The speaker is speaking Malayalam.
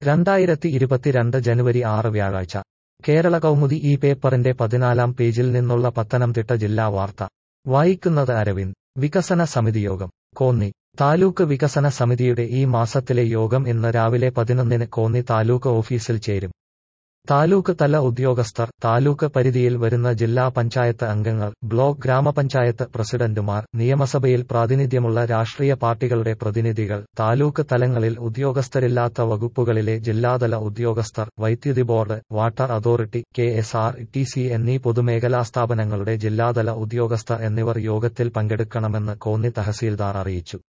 രണ്ടായിരത്തി ഇരുപത്തിരണ്ട് ജനുവരി ആറ് വ്യാഴാഴ്ച കേരള കൗമുദി ഈ പേപ്പറിന്റെ പതിനാലാം പേജിൽ നിന്നുള്ള പത്തനംതിട്ട ജില്ലാ വാർത്ത വായിക്കുന്നത് അരവിന്ദ് വികസന സമിതി യോഗം കോന്നി താലൂക്ക് വികസന സമിതിയുടെ ഈ മാസത്തിലെ യോഗം ഇന്ന് രാവിലെ പതിനൊന്നിന് കോന്നി താലൂക്ക് ഓഫീസിൽ ചേരും താലൂക്ക് തല ഉദ്യോഗസ്ഥർ താലൂക്ക് പരിധിയിൽ വരുന്ന ജില്ലാ പഞ്ചായത്ത് അംഗങ്ങൾ ബ്ലോക്ക് ഗ്രാമപഞ്ചായത്ത് പ്രസിഡന്റുമാർ നിയമസഭയിൽ പ്രാതിനിധ്യമുള്ള രാഷ്ട്രീയ പാർട്ടികളുടെ പ്രതിനിധികൾ താലൂക്ക് തലങ്ങളിൽ ഉദ്യോഗസ്ഥരില്ലാത്ത വകുപ്പുകളിലെ ജില്ലാതല ഉദ്യോഗസ്ഥർ വൈദ്യുതി board water authority K S R T C എന്നീ പൊതുമേഖലാ സ്ഥാപനങ്ങളുടെ ജില്ലാതല ഉദ്യോഗസ്ഥർ എന്നിവർ യോഗത്തിൽ പങ്കെടുക്കണമെന്ന് കോന്നി തഹസീൽദാർ അറിയിച്ചു